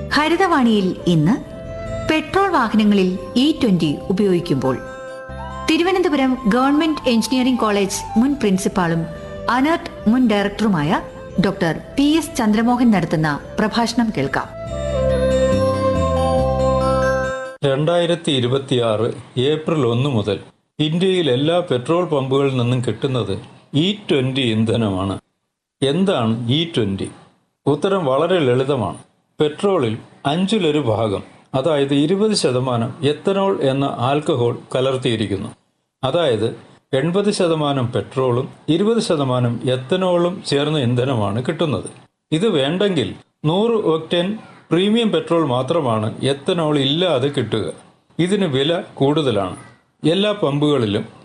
ഹരിതവാണിയിൽ ഇന്ന് പെട്രോൾ വാഹനങ്ങളിൽ E twenty ഉപയോഗിക്കുമ്പോൾ തിരുവനന്തപുരം ഗവൺമെന്റ് എഞ്ചിനീയറിംഗ് കോളേജ് മുൻ പ്രിൻസിപ്പാളും അനർട്ട് മുൻ ഡയറക്ടറുമായ ഡോക്ടർ പി എസ് ചന്ദ്രമോഹൻ നടത്തുന്ന പ്രഭാഷണം കേൾക്കാം രണ്ടായിരത്തി ഇരുപത്തിയാറ് ഏപ്രിൽ ഒന്ന് മുതൽ ഇന്ത്യയിൽ എല്ലാ പെട്രോൾ പമ്പുകളിൽ നിന്നും കിട്ടുന്നത് ഇ ട്വന്റി ഇന്ധനമാണ് എന്താണ് ഇ ട്വന്റി ഉത്തരം വളരെ ലളിതമാണ് പെട്രോളിൽ അഞ്ചിലൊരു ഭാഗം അതായത് ഇരുപത് ശതമാനം എത്തനോൾ എന്ന ആൽക്കഹോൾ കലർത്തിയിരിക്കുന്നു അതായത് എൺപത് ശതമാനം പെട്രോളും ഇരുപത് ശതമാനം എത്തനോളും ചേർന്ന ഇന്ധനമാണ് കിട്ടുന്നത് ഇത് വേണ്ടെങ്കിൽ നൂറ് ഒക്ടേൻ പ്രീമിയം പെട്രോൾ മാത്രമാണ് എത്തനോൾ ഇല്ലാതെ കിട്ടുക ഇതിന് വില കൂടുതലാണ് എല്ലാ പമ്പുകളിലും